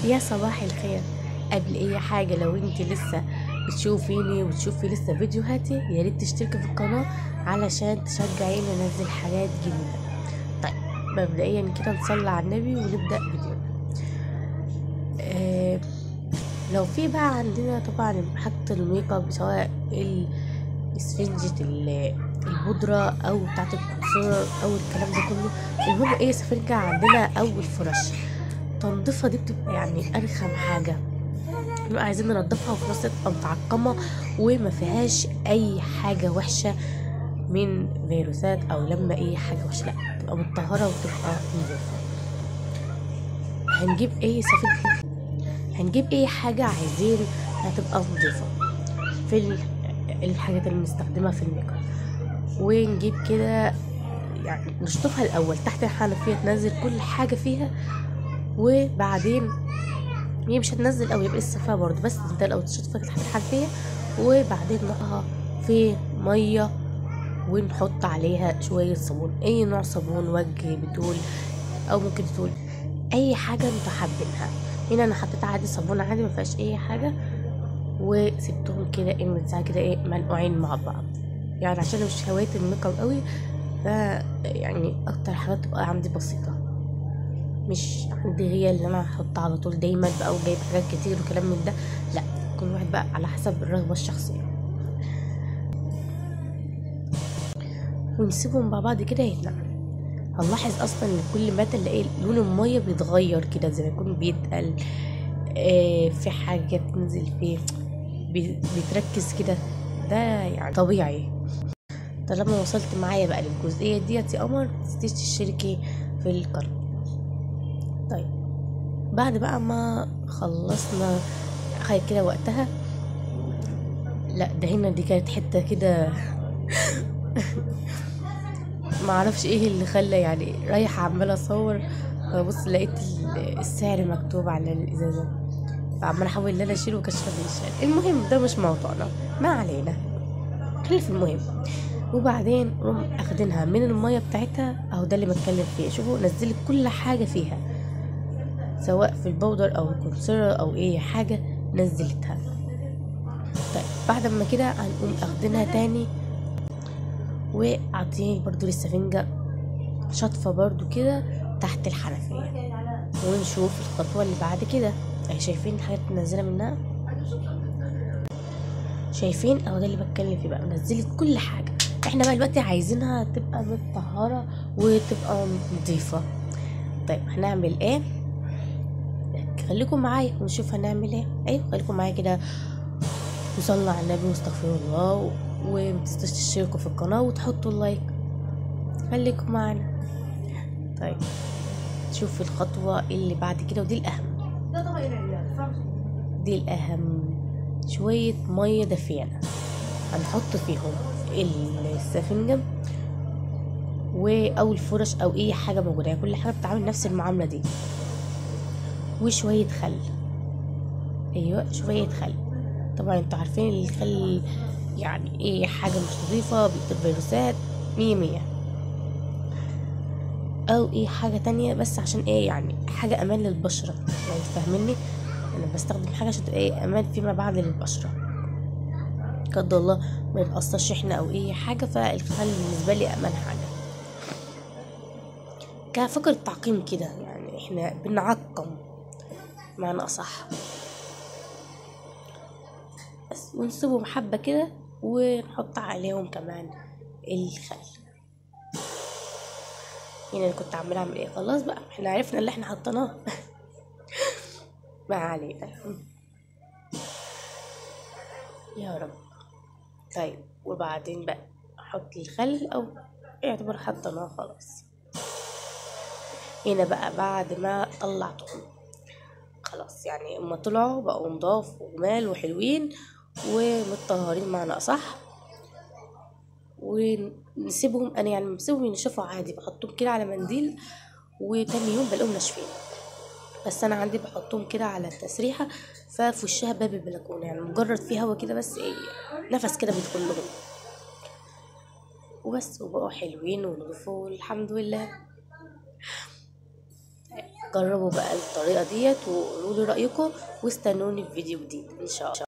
يا صباح الخير قبل اي حاجه لو انت لسه بتشوفيني وتشوفي لسه فيديوهاتي يا ريت تشتركي في القناه علشان تشجعيني انزل حاجات جديده طيب مبدئيا كده نصلي على النبي ونبدا فيديونا آه لو في بقى عندنا طبعا حاجة الميك اب سواء ال- اسفنجة ال- البودرة او بتاعة الكونسيلر او الكلام ده كله المهم ايه سفنجة عندنا او الفرش تنظيفها دي بتبقى يعني ارخم حاجة بنبقى عايزين ننضفها وفي نفس الوقت تبقى متعقمة وما فيهاش اي حاجة وحشة من فيروسات او لما اي حاجة وحشة لا تبقى متطهرة وتبقى نظيفة هنجيب ايه سفنجة هنجيب اي حاجة عايزين هتبقى نظيفة في ال- الحاجات اللي بنستخدمها في الميك اب ونجيب كده يعني نشطفها الاول تحت الحنفية تنزل كل حاجة فيها وبعدين هي مش هتنزل قوي يبقى لسه فيها برضه بس انت لو تشطفها تحت الحنفية وبعدين نحطها في مية ونحط عليها شوية صابون اي نوع صابون وجه بتول او ممكن تقول اي حاجة انتوا حابينها هنا انا حطيت عادي صابون عادي ما فيهاش اي حاجة وسبتهم كده ايه من ساعة كده ايه منقوعين مع بعض يعني عشان مش هواية الميك اب قوي ف يعني اكتر حاجات تبقى عندي بسيطة مش عندي هي اللي انا احط على طول دايما بقى وجايب حاجات كتير وكلام من ده لا كل واحد بقى على حسب الرغبة الشخصية ونسيبهم مع بعض كده يتنقعوا هنلاحظ اصلا ان كل ما تلاقي لون المية بيتغير كده زي ما يكون بيتقل آه في حاجة بتنزل فيه بي- بيتركز كده ده يعني طبيعي طالما وصلت معايا بقى للجزئية ديت يا قمر متنسيش تشتركي في القناة طيب بعد بقى ما خلصنا خد كده وقتها لا ده هنا دي كانت حتة كده معرفش ايه اللي خلى يعني رايحة عمالة اصور ببص لقيت ال- السعر مكتوب على الازازة فعمال احاول ان انا اشيله وكشف الشال المهم ده مش موضوعنا ما علينا خلينا في المهم وبعدين نقوم اخدينها من المية بتاعتها اهو ده اللي بتكلم فيه شوفوا نزلت كل حاجة فيها سواء في البودر او الكونسيلر او اي حاجة نزلتها طيب بعد ما كده هنقوم اخدينها تاني وعطيه برضو للسفنجة شطفة برضو كده تحت الحنفية ونشوف الخطوة اللي بعد كده اهي شايفين الحاجات اللي منزلة منها شايفين اهو ده اللي بتكلم فيه بقى نزلت كل حاجة احنا بقى دلوقتي عايزينها تبقى متطهرة وتبقى نظيفة طيب هنعمل ايه خليكم معايا ونشوف هنعمل ايه ايوه خليكم معايا كده وصلوا على النبي واستغفروا الله و- ومتنسوش تشتركوا في القناة وتحطوا اللايك خليكم معانا طيب شوف الخطوة اللي بعد كده ودي الأهم دي الأهم شوية مية دافية هنحط فيهم السفنجة و أو الفرش أو أي حاجة موجودة يعني كل حاجة بتعمل نفس المعاملة دي وشوية خل أيوة شوية خل طبعا انتوا عارفين الخل يعني ايه حاجة مش نظيفة بيقتل فيروسات مية مية او ايه حاجة تانية بس عشان ايه يعني حاجة امان للبشرة يعني فاهميني انا بستخدم حاجة عشان تبقى ايه امان فيما بعد للبشرة قدر الله ما يتأثرش احنا او اي حاجة فالخل بالنسبة لي امان حاجة كفكرة تعقيم كده يعني احنا بنعقم معنى اصح بس ونسيبهم حبة كده ونحط عليهم كمان الخل هنا انا كنت عمالة اعمل ايه خلاص بقى احنا عرفنا اللي احنا حطيناه ما علينا يا رب طيب وبعدين بقى احط الخل او يعتبر حطيناه خلاص هنا بقى بعد ما طلعتهم خلاص يعني اما طلعوا بقوا نضاف وجمال وحلوين ومتطهرين معنا اصح ونسيبهم انا يعني بسيبهم ينشفوا عادي بحطهم كده على منديل وتاني يوم بلاقيهم ناشفين بس انا عندي بحطهم كده على التسريحه ففي وشها باب البلكونه يعني مجرد فيه هوا كده بس ايه نفس كده بيدخل لهم وبس وبقوا حلوين ونضيفوا والحمد لله جربوا بقى الطريقة ديت وقولوا لي رأيكم واستنوني في فيديو جديد ان شاء الله